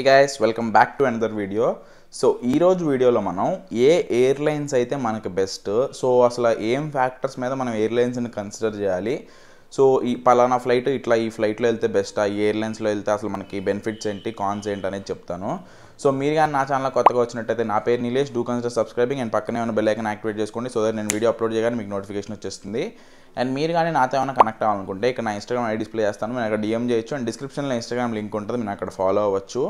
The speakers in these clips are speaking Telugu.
guys welcome back to another video so ఈరోజు వీడియోలో మనం ఏ ఎయిర్లైన్స్ అయితే మనకి బెస్ట్ సో అసలు ఏం ఫ్యాక్టర్స్ మీద మనం ఎయిర్లైన్స్ని కన్సిడర్ చేయాలి సో ఈ పలానా ఫ్లైట్ ఇట్లా ఈ ఫ్లైట్లో వెళ్తే బెస్ట్ ఈ ఎయిర్లైన్స్లో వెళ్తే అసలు మనకి బెనిఫిట్స్ ఏంటి కాన్స్ ఏంటి అనేది చెప్తాను సో మీరు కానీ నా ఛానల్ కొత్తగా వచ్చినట్టయితే నా పేరు Nilesh do consider subscribing and పక్కనే ఉన్న బెల్ ఐకన్ యాక్టివేట్ చేసుకోండి సో దట్ నేను వీడియో అప్లోడ్ చేయగానే మీకు నోటిఫికేషన్ వచ్చేస్తుంది అండ్ మీరు కానీ నాతో ఏమైనా కనెక్ట్ అవ్వాలనుకుంటే ఇక్కడ నా ఇన్స్టాగ్రామ్ ఐడి డిస్ప్లే చేస్తాను మీరు అక్కడ డిఎం చేయొచ్చు అండ్ డిస్క్రిప్షన్లో ఇన్స్టాగ్రామ్ లింక్ ఉంటుంది మీరు అక్కడ ఫాలో అవ్వచ్చు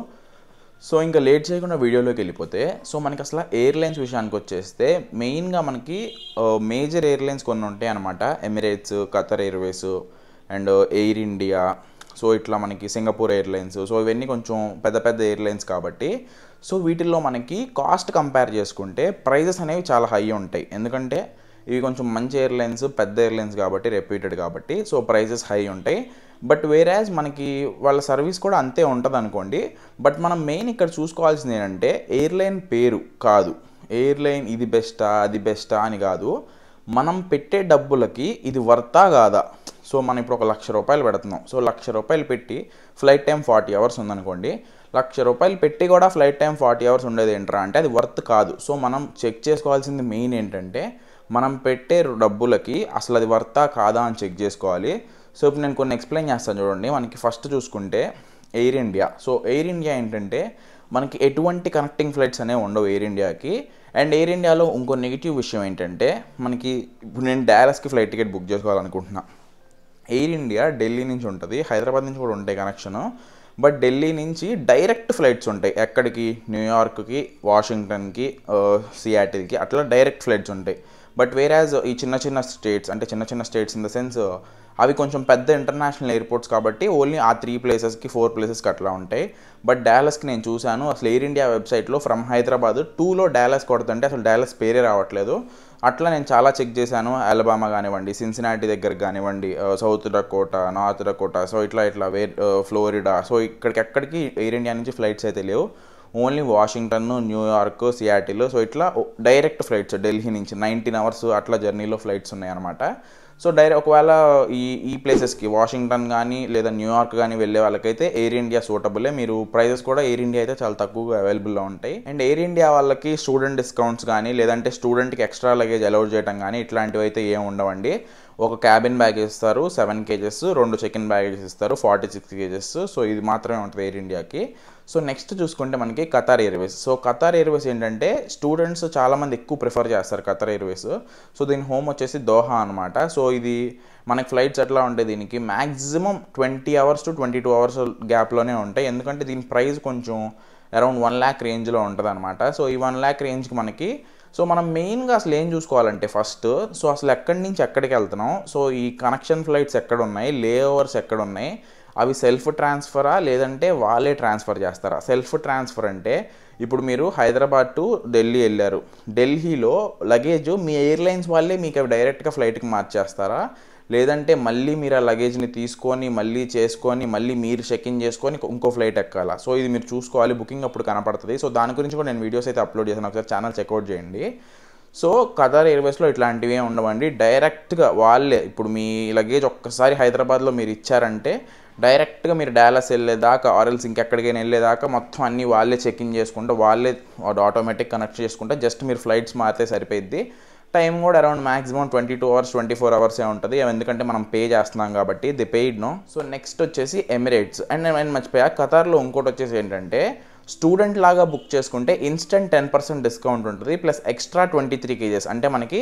సో ఇంకా లేట్ చేయకుండా వీడియోలోకి వెళ్ళిపోతే సో మనకి అసలు ఎయిర్లైన్స్ విషయానికి వచ్చేస్తే మెయిన్గా మనకి మేజర్ ఎయిర్లైన్స్ కొన్ని ఉంటాయి అనమాట Emirates Qatar Airways and Air India so ఇట్లా మనకి సింగపూర్ ఎయిర్లైన్స్ సో ఇవన్నీ కొంచెం పెద్ద పెద్ద ఎయిర్లైన్స్ కాబట్టి సో వీటిల్లో మనకి కాస్ట్ కంపేర్ చేసుకుంటే ప్రైజెస్ అనేవి చాలా హై ఉంటాయి ఎందుకంటే ఇవి కొంచెం మంచి ఎయిర్లైన్స్ పెద్ద ఎయిర్లైన్స్ కాబట్టి రెప్యూటెడ్ కాబట్టి సో ప్రైజెస్ హై ఉంటాయి బట్ వేరాజ్ మనకి వాళ్ళ సర్వీస్ కూడా అంతే ఉంటుంది అనుకోండి బట్ మనం మెయిన్ ఇక్కడ చూసుకోవాల్సింది ఏంటంటే ఎయిర్లైన్ పేరు కాదు ఎయిర్లైన్ ఇది బెస్టా అది బెస్టా అని కాదు మనం పెట్టే డబ్బులకి ఇది వర్తా కాదా సో మనం ఇప్పుడు ఒక లక్ష రూపాయలు పెడుతున్నాం సో లక్ష రూపాయలు పెట్టి ఫ్లైట్ టైం ఫార్టీ అవర్స్ ఉందనుకోండి లక్ష రూపాయలు పెట్టి కూడా ఫ్లైట్ టైం ఫార్టీ అవర్స్ ఉండేది ఏంట్రా అంటే అది వర్త్ కాదు సో మనం చెక్ చేసుకోవాల్సింది మెయిన్ ఏంటంటే మనం పెట్టే డబ్బులకి అసలు అది వర్తా కాదా అని చెక్ చేసుకోవాలి సో ఇప్పుడు నేను కొన్ని ఎక్స్ప్లెయిన్ చేస్తాను చూడండి మనకి ఫస్ట్ చూసుకుంటే Air India so Air India ఏంటంటే మనకి ఎటువంటి కనెక్టింగ్ ఫ్లైట్స్ అనేవి ఉండవు ఎయిర్ ఇండియాకి అండ్ ఎయిర్ ఇండియాలో ఇంకో నెగిటివ్ విషయం ఏంటంటే మనకి ఇప్పుడు నేను డాలస్కి ఫ్లైట్ టికెట్ బుక్ చేసుకోవాలనుకుంటున్నా ఎయిర్ ఇండియా ఢిల్లీ నుంచి ఉంటుంది హైదరాబాద్ నుంచి కూడా ఉంటాయి కనెక్షను బట్ ఢిల్లీ నుంచి డైరెక్ట్ ఫ్లైట్స్ ఉంటాయి ఎక్కడికి న్యూయార్క్కి వాషింగ్టన్కి సియాటిల్కి అట్లా డైరెక్ట్ ఫ్లైట్స్ ఉంటాయి బట్ వేరాజ్ ఈ చిన్న చిన్న స్టేట్స్ అంటే చిన్న చిన్న స్టేట్స్ ఇన్ ద సెన్స్ అవి కొంచెం పెద్ద ఇంటర్నేషనల్ ఎయిర్పోర్ట్స్ కాబట్టి ఓన్లీ ఆ త్రీ ప్లేసెస్కి ఫోర్ ప్లేసెస్కి అట్లా ఉంటాయి బట్ డాలస్కి నేను చూశాను అసలు ఎయిర్ ఇండియా వెబ్సైట్లో ఫ్రమ్ హైదరాబాద్ టూలో డాలస్ కొడుతుంటే అసలు డాలస్ పేరే రావట్లేదు అట్లా నేను చాలా చెక్ చేశాను అలబామా కానివ్వండి సిన్సినాటి దగ్గర కానివ్వండి South Dakota North Dakota so ఇట్లా ఇట్లా వే ఫ్లోరిడా సో ఇక్కడికి ఎక్కడికి ఎయిర్ ఇండియా నుంచి ఫ్లైట్స్ అయితే లేవు only Washington New York Seattle so ఇట్లా డైరెక్ట్ ఫ్లైట్స్ ఢిల్లీ నుంచి నైన్టీన్ అవర్స్ అట్లా జర్నీలో ఫ్లైట్స్ ఉన్నాయన్నమాట సో డైరెక్ట్ ఒకవేళ ఈ ఈ ప్లేసెస్కి వాషింగ్టన్ కానీ లేదా న్యూయార్క్ కానీ వెళ్ళే వాళ్ళకైతే ఎయిర్ ఇండియా సూటబులే మీరు ప్రైజెస్ కూడా ఎయిర్ ఇండియా అయితే చాలా తక్కువగా అవైలబుల్లో ఉంటాయి అండ్ ఎయిర్ ఇండియా వాళ్ళకి స్టూడెంట్ డిస్కౌంట్స్ కానీ లేదంటే స్టూడెంట్కి ఎక్స్ట్రా లగేజ్ అలౌట్ చేయడం కానీ ఇట్లాంటివి అయితే ఏం ఉండవండి ఒక క్యాబిన్ బ్యాగేజ్ ఇస్తారు సెవెన్ కేజెస్ రెండు చెకిన్ బ్యాగేజెస్ ఇస్తారు ఫార్టీ సిక్స్ కేజెస్ సో ఇది మాత్రమే ఉంటుంది ఎయిర్ ఇండియాకి సో నెక్స్ట్ చూసుకుంటే మనకి Qatar Airways so Qatar Airways ఏంటంటే స్టూడెంట్స్ చాలామంది ఎక్కువ ప్రిఫర్ చేస్తారు కతార్ ఎయిర్వేస్ సో దీని హోమ్ వచ్చేసి దోహా అనమాట సో ఇది మనకి ఫ్లైట్స్ ఎట్లా ఉంటాయి దీనికి maximum twenty hours to twenty two hours గ్యాప్లోనే ఉంటాయి ఎందుకంటే దీని ప్రైస్ కొంచెం అరౌండ్ వన్ ల్యాక్ రేంజ్లో ఉంటుంది అనమాట సో ఈ వన్ ల్యాక్ రేంజ్కి మనకి సో మనం మెయిన్గా అసలు ఏం చూసుకోవాలంటే ఫస్ట్ సో అసలు ఎక్కడి నుంచి ఎక్కడికి వెళ్తున్నాం సో ఈ కనెక్షన్ ఫ్లైట్స్ ఎక్కడ ఉన్నాయి లే ఓవర్స్ ఎక్కడ ఉన్నాయి అవి సెల్ఫ్ ట్రాన్స్ఫరా లేదంటే వాళ్ళే ట్రాన్స్ఫర్ చేస్తారా సెల్ఫ్ ట్రాన్స్ఫర్ అంటే ఇప్పుడు మీరు హైదరాబాద్ టు ఢిల్లీ వెళ్ళారు ఢిల్లీలో లగేజ్ మీ ఎయిర్లైన్స్ వాళ్ళే మీకు అవి డైరెక్ట్గా ఫ్లైట్కి మార్చేస్తారా లేదంటే మళ్ళీ మీరు ఆ లగేజ్ని తీసుకొని మళ్ళీ చేసుకొని మళ్ళీ మీరు చెక్ ఇన్ చేసుకొని ఇంకో ఫ్లైట్ ఎక్కాలా సో ఇది మీరు చూసుకోవాలి బుకింగ్ అప్పుడు కనపడుతుంది సో దాని గురించి కూడా నేను వీడియోస్ అయితే అప్లోడ్ చేశాను ఒకసారి ఛానల్ చెక్అవుట్ చేయండి సో కతార్ ఎయిర్వేస్లో ఇట్లాంటివి ఏమి ఉండవండి డైరెక్ట్గా వాళ్ళే ఇప్పుడు మీ లగేజ్ ఒక్కసారి హైదరాబాద్లో మీరు ఇచ్చారంటే డైరెక్ట్గా మీరు డాలస్ వెళ్ళేదాకా ఆర్ఎల్స్ ఇంకెక్కడికైనా వెళ్ళేదాకా మొత్తం అన్నీ వాళ్ళే చెక్ ఇన్ చేసుకుంటే వాళ్ళే ఆటోమేటిక్ కనెక్ట్ చేసుకుంటే జస్ట్ మీరు ఫ్లైట్స్ మారితే సరిపోయిద్ది టైం కూడా around maximum twenty two hours twenty four అవర్సే ఉంటుంది ఎందుకంటే మనం పే చేస్తున్నాం కాబట్టి the paid no so next వచ్చేసి ఎమిరేట్స్ అండ్ నేను మర్చిపోయా ఖతార్లో ఇంకోటి వచ్చేసి ఏంటంటే స్టూడెంట్ లాగా బుక్ చేసుకుంటే ఇన్స్టెంట్ టెన్ పర్సెంట్ డిస్కౌంట్ ఉంటుంది plus extra twenty three KGs అంటే మనకి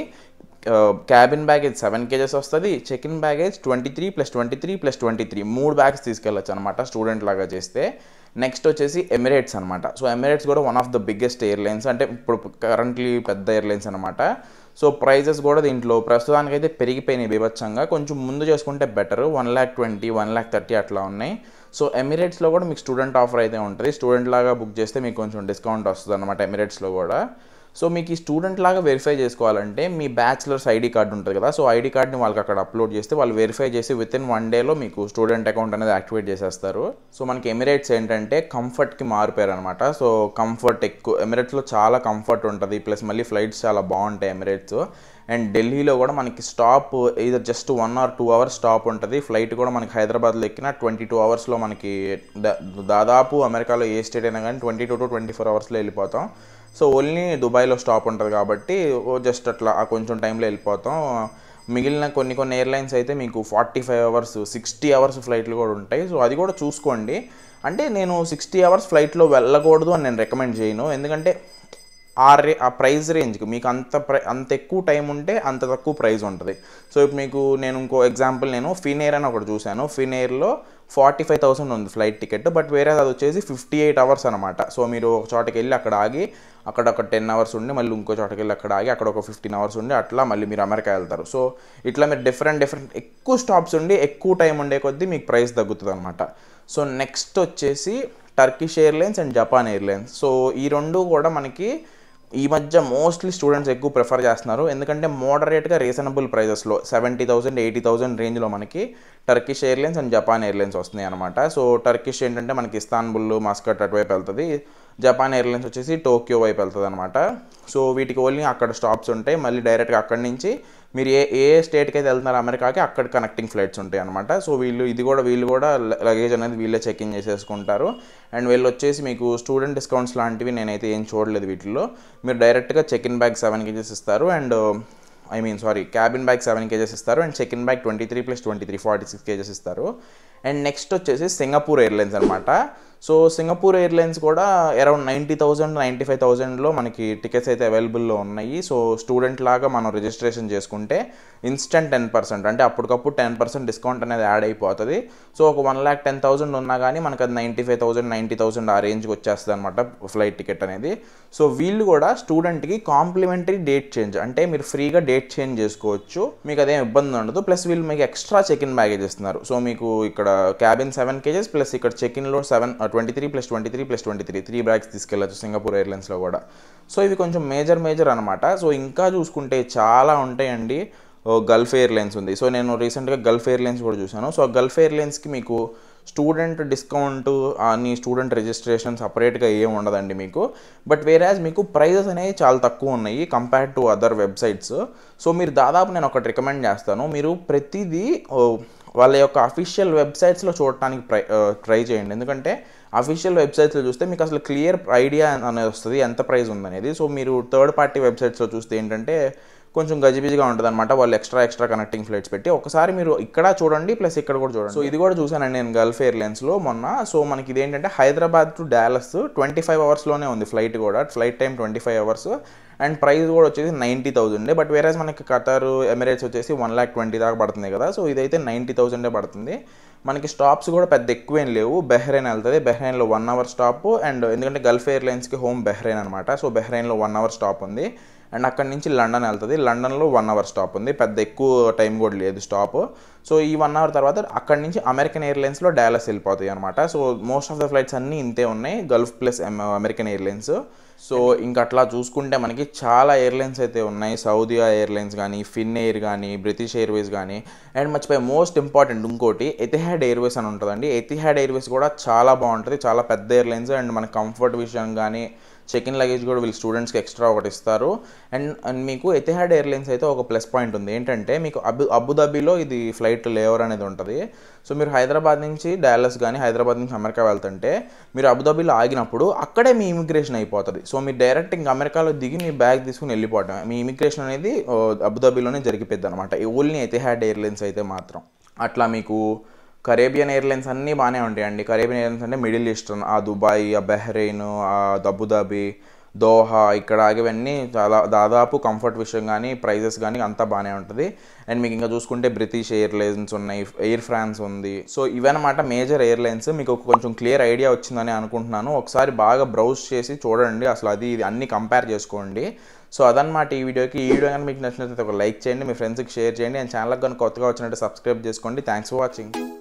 క్యాబిన్ బ్యాగేజ్ సెవెన్ కేజెస్ వస్తుంది check in baggage twenty three plus twenty three plus twenty three మూడు బ్యాగ్స్ తీసుకెళ్ళచ్చు అనమాట స్టూడెంట్ లాగా చేస్తే నెక్స్ట్ వచ్చేసి ఎమిరేట్స్ అనమాట సో ఎమిరేట్స్ కూడా one of the biggest airlines అంటే ఇప్పుడు కరెంట్లీ పెద్ద ఎయిర్లైన్స్ అనమాట సో ప్రైజెస్ కూడా దీంట్లో ప్రస్తుతానికైతే పెరిగిపోయినాయి బీభత్సంగా కొంచెం ముందు చేసుకుంటే better one lakh twenty one lakh thirty అట్లా ఉన్నాయి సో ఎమిరేట్స్లో కూడా మీకు స్టూడెంట్ ఆఫర్ అయితే ఉంటుంది స్టూడెంట్ లాగా బుక్ చేస్తే మీకు కొంచెం డిస్కౌంట్ వస్తుంది అనమాట ఎమిరేట్స్లో కూడా సో మీకు ఈ స్టూడెంట్ లాగా వెరిఫై చేసుకోవాలంటే మీ బ్యాచిలర్స్ ఐడి కార్డు ఉంటుంది కదా సో ఐడి కార్డ్ని వాళ్ళకి అక్కడ అప్లోడ్ చేస్తే వాళ్ళు వెరిఫై చేసి విత్ ఇన్ వన్ డేలో మీకు స్టూడెంట్ అకౌంట్ అనేది యాక్టివేట్ చేసేస్తారు సో మనకి ఎమిరేట్స్ ఏంటంటే కంఫర్ట్కి మారిపోయారు అనమాట సో కంఫర్ట్ ఎక్కువ ఎమిరేట్స్లో చాలా కంఫర్ట్ ఉంటుంది ప్లస్ మళ్ళీ ఫ్లైట్స్ చాలా బాగుంటాయి ఎమిరేట్స్ అండ్ ఢిల్లీలో కూడా మనకి స్టాప్ ఇది just one or two hours stop ఉంటుంది ఫ్లైట్ కూడా మనకి హైదరాబాద్లో ఎక్కిన ట్వంటీ టూ అవర్స్లో మనకి దా- దాదాపు అమెరికాలో ఏ స్టేట్ అయినా కానీ twenty two to twenty four అవర్స్లో వెళ్ళిపోతాం సో ఓన్లీ దుబాయ్లో స్టాప్ ఉంటుంది కాబట్టి ఓ జస్ట్ అట్లా ఆ కొంచెం టైంలో వెళ్ళిపోతాం మిగిలిన కొన్ని కొన్ని ఎయిర్లైన్స్ అయితే మీకు forty five hours sixty hours ఫ్లైట్లు కూడా ఉంటాయి సో అది కూడా చూసుకోండి అంటే నేను సిక్స్టీ అవర్స్ ఫ్లైట్లో వెళ్ళకూడదు అని నేను రికమెండ్ చేయను ఎందుకంటే ఆ రే ఆ ప్రైస్ రేంజ్కి మీకు అంత ప్రై అంత ఎక్కువ టైం ఉంటే అంత తక్కువ ప్రైస్ ఉంటుంది సో ఇప్పుడు మీకు నేను ఇంకో ఎగ్జాంపుల్ నేను ఫినేర్ అని ఒకటి చూశాను ఫినేర్లో ఫార్టీ ఫైవ్ థౌసండ్ ఉంది ఫ్లైట్ టికెట్ బట్ వేరే అది వచ్చేసి ఫిఫ్టీ ఎయిట్ అవర్స్ అనమాట సో మీరు ఒక చోటకి వెళ్ళి అక్కడ ఆగి అక్కడ ఒక టెన్ అవర్స్ ఉండి మళ్ళీ ఇంకో చోటకి వెళ్ళి అక్కడ ఆగి అక్కడ ఒక ఫిఫ్టీన్ అవర్స్ ఉండి అట్లా మళ్ళీ మీరు అమెరికా వెళ్తారు సో ఇట్లా మీరు డిఫరెంట్ డిఫరెంట్ ఎక్కువ స్టాప్స్ ఉండి ఎక్కువ టైం ఉండే కొద్దీ మీకు ప్రైస్ తగ్గుతుంది అనమాట సో నెక్స్ట్ వచ్చేసి Turkish Airlines and Japan Airlines so ఈ రెండు కూడా మనకి ఈ మధ్య మోస్ట్లీ స్టూడెంట్స్ ఎక్కువ ప్రిఫర్ చేస్తున్నారు ఎందుకంటే మోడరేట్గా రీజనబుల్ ప్రైజెస్లో సెవెంటీ థౌసండ్ ఎయిటీ థౌసండ్ రేంజ్లో మనకి Turkish Airlines and Japan Airlines వస్తున్నాయి అనమాట సో టర్కిష్ ఏంటంటే మనకి ఇస్తాన్బుల్ మస్కట్ అటువైపు వెళ్తుంది జపాన్ ఎయిర్లైన్స్ వచ్చేసి టోక్యో వైపు వెళ్తుంది అనమాట సో వీటికి ఓన్లీ అక్కడ స్టాప్స్ ఉంటాయి మళ్ళీ డైరెక్ట్గా అక్కడి నుంచి మీరు ఏ ఏ స్టేట్కి అయితే వెళ్తున్నారు అమెరికాకి అక్కడ కనెక్టింగ్ ఫ్లైట్స్ ఉంటాయి అనమాట సో వీళ్ళు ఇది కూడా వీళ్ళు కూడా లగేజ్ అనేది వీళ్ళే చెక్ ఇన్ చేసేసుకుంటారు అండ్ వీళ్ళు వచ్చేసి మీకు స్టూడెంట్ డిస్కౌంట్స్ లాంటివి నేనైతే ఏం చూడలేదు వీటిల్లో మీరు డైరెక్ట్గా check in bag seven kgs ఇస్తారు and I mean sorry cabin bag seven kgs ఇస్తారు and check in bag twenty three plus twenty three forty six kgs ఇస్తారు అండ్ నెక్స్ట్ వచ్చేసి సింగపూర్ ఎయిర్లైన్స్ అనమాట సో సింగపూర్ ఎయిర్లైన్స్ కూడా around ninety thousand ninety five థౌజండ్లో మనకి టికెట్స్ అయితే అవైలబుల్లో ఉన్నాయి సో స్టూడెంట్ లాగా మనం రిజిస్ట్రేషన్ చేసుకుంటే ఇన్స్టెంట్ టెన్ పర్సెంట్ అంటే అప్పటికప్పుడు టెన్ పర్సెంట్ డిస్కౌంట్ అనేది యాడ్ అయిపోతుంది సో ఒక వన్ ల్యాక్ టెన్ థౌసండ్ ఉన్నా కానీ మనకు అది ninety five thousand ninety thousand ఆ రేంజ్కి వచ్చేస్తుంది అనమాట ఫ్లైట్ టికెట్ అనేది సో వీళ్ళు కూడా స్టూడెంట్కి కాంప్లిమెంటరీ డేట్ చేంజ్ అంటే మీరు ఫ్రీగా డేట్ చేంజ్ చేసుకోవచ్చు మీకు అదేం ఇబ్బంది ఉండదు ప్లస్ వీళ్ళు మీకు ఎక్స్ట్రా చెక్ ఇన్ బ్యాగేజ్ ఇస్తున్నారు సో మీకు ఇక్కడ క్యాబిన్ సెవెన్ కేజెస్ ప్లస్ ఇక్కడ చెక్ ఇన్లో seven twenty three plus twenty three plus twenty three three bags తీసుకెళ్ళచ్చు సింగపూర్ ఎయిర్లైన్స్లో కూడా సో ఇవి కొంచెం మేజర్ మేజర్ అనమాట సో ఇంకా చూసుకుంటే చాలా ఉంటాయండి ఓ గల్ఫ్ ఎయిర్లైన్స్ ఉంది సో నేను రీసెంట్గా గల్ఫ్ ఎయిర్లైన్స్ కూడా చూశాను సో గల్ఫ్ ఎయిర్లైన్స్కి మీకు స్టూడెంట్ డిస్కౌంట్ అని స్టూడెంట్ రిజిస్ట్రేషన్ సపరేట్గా ఏం ఉండదండి మీకు బట్ వేరాజ్ మీకు ప్రైజెస్ అనేవి చాలా తక్కువ ఉన్నాయి compare to other websites so మీరు దాదాపు నేను ఒకటి రికమెండ్ చేస్తాను మీరు ప్రతిదీ ఓ, వాళ్ళ యొక్క అఫీషియల్ వెబ్సైట్స్లో చూడటానికి ట్రై ట్రై చేయండి ఎందుకంటే అఫీషియల్ వెబ్సైట్స్లో చూస్తే మీకు అసలు క్లియర్ ఐడియా అనేది వస్తుంది ఎంత ప్రైస్ ఉందనేది సో మీరు థర్డ్ పార్టీ వెబ్సైట్స్లో చూస్తే ఏంటంటే కొంచెం గజిబిజిగా ఉంటుంది అనమాట వాళ్ళు ఎక్స్ట్రా ఎక్స్ట్రా కనెక్టింగ్ ఫ్లైట్స్ పెట్టి ఒకసారి మీరు ఇక్కడ చూడండి ప్లస్ ఇక్కడ కూడా చూడండి సో ఇది కూడా చూసానండి నేను గల్ఫ్ ఎయిర్లైన్స్లో మొన్న సో మనకి ఇది ఏంటంటే Hyderabad to Dallas twenty five అవర్స్లోనే ఉంది ఫ్లైట్ కూడా flight time twenty five hours and price కూడా వచ్చేసి నైంటీ థౌజండ్ బట్ వేరేస్ మనకి ఖతార్ ఎమిరేట్స్ వచ్చేసి వన్ ల్యాక్ ట్వంటీ దాకా పడుతుంది కదా సో ఇదైతే నైంటీ థౌజండే పడుతుంది మనకి స్టాప్స్ కూడా పెద్ద ఎక్కువేం లేవు బెహ్రెయిన్ వెళ్తుంది బెహ్రెయిన్లో వన్ అవర్ స్టాప్ అండ్ ఎందుకంటే గల్ఫ్ ఎయిర్లైన్స్కి హోమ్ బెహ్రెయిన్ అనమాట సో బెహ్రెయిన్లో వన్ అవర్ స్టాప్ ఉంది అండ్ అక్కడి నుంచి లండన్ వెళ్తుంది లండన్లో వన్ అవర్ స్టాప్ ఉంది పెద్ద ఎక్కువ టైం కూడా లేదు స్టాప్ సో ఈ వన్ అవర్ తర్వాత అక్కడి నుంచి అమెరికన్ ఎయిర్లైన్స్లో డాలస్ వెళ్ళిపోతాయి అనమాట so most of the flights అన్నీ ఇంతే ఉన్నాయి Gulf plus American airlines so ఇంకా అట్లా చూసుకుంటే మనకి చాలా ఎయిర్లైన్స్ అయితే ఉన్నాయి సౌదియా ఎయిర్లైన్స్ కానీ ఫిన్ ఎయిర్ కానీ బ్రిటిష్ ఎయిర్వేస్ కానీ అండ్ మర్చిపోయి మోస్ట్ ఇంపార్టెంట్ ఇంకోటి ఎతిహాడ్ ఎయిర్వేస్ అని ఉంటుందండి ఎతిహాడ్ ఎయిర్వేస్ కూడా చాలా బాగుంటుంది చాలా పెద్ద ఎయిర్లైన్స్ అండ్ మన కంఫర్ట్ విషయం కానీ చెక్ ఇన్ లగేజ్ కూడా వీళ్ళు స్టూడెంట్స్కి ఎక్స్ట్రా ఒకటి ఇస్తారు అండ్ అండ్ మీకు ఎతిహాడ్ ఎయిర్లైన్స్ అయితే ఒక ప్లస్ పాయింట్ ఉంది ఏంటంటే మీకు అబు అబుదాబిలో ఇది ఫ్లైట్ లేవర్ అనేది ఉంటుంది సో మీరు హైదరాబాద్ నుంచి డాలస్ కానీ హైదరాబాద్ నుంచి అమెరికా వెళ్తుంటే మీరు అబుదాబిలో ఆగినప్పుడు అక్కడే మీ ఇమిగ్రేషన్ అయిపోతుంది సో మీరు డైరెక్ట్ ఇంకా అమెరికాలో దిగి మీ బ్యాగ్ తీసుకుని వెళ్ళిపోవటం మీ ఇమిగ్రేషన్ అనేది ఓ, అబుదాబిలోనే జరిగిపోద్ది అనమాట ఓన్లీ ఎతిహాడ్ ఎయిర్లైన్స్ అయితే మాత్రం అట్లా మీకు కరేబియన్ ఎయిర్లైన్స్ అన్నీ బాగానే ఉంటాయండి కరేబియన్ ఎయిర్లైన్స్ అంటే మిడిల్ ఈస్టర్న్ ఆ దుబాయ్ ఆ బెహ్రెయిన్ ఆ అబుదాబి దోహా ఇక్కడ ఆగేవన్నీ చాలా దాదాపు కంఫర్ట్ విషయం కానీ ప్రైజెస్ కానీ అంతా బాగానే ఉంటుంది అండ్ మీకు ఇంకా చూసుకుంటే బ్రిటిష్ ఎయిర్లైన్స్ ఉన్నాయి ఎయిర్ ఫ్రాన్స్ ఉంది సో ఇవన్నమాట మేజర్ ఎయిర్లైన్స్ మీకు ఒక కొంచెం క్లియర్ ఐడియా వచ్చిందని అనుకుంటున్నాను ఒకసారి బాగా బ్రౌజ్ చేసి చూడండి అసలు అది ఇది అన్ని కంపేర్ చేసుకోండి సో అదనమాట ఈ వీడియోకి ఈ వీడియో కానీ మీకు నచ్చినట్లయితే ఒక లైక్ చేయండి మీ ఫ్రెండ్స్కి షేర్ చేయండి అండ్ ఛానల్కి కానీ కొత్తగా వచ్చినట్టు సబ్స్క్రైబ్ చేసుకోండి థ్యాంక్స్ ఫర్ వాచింగ్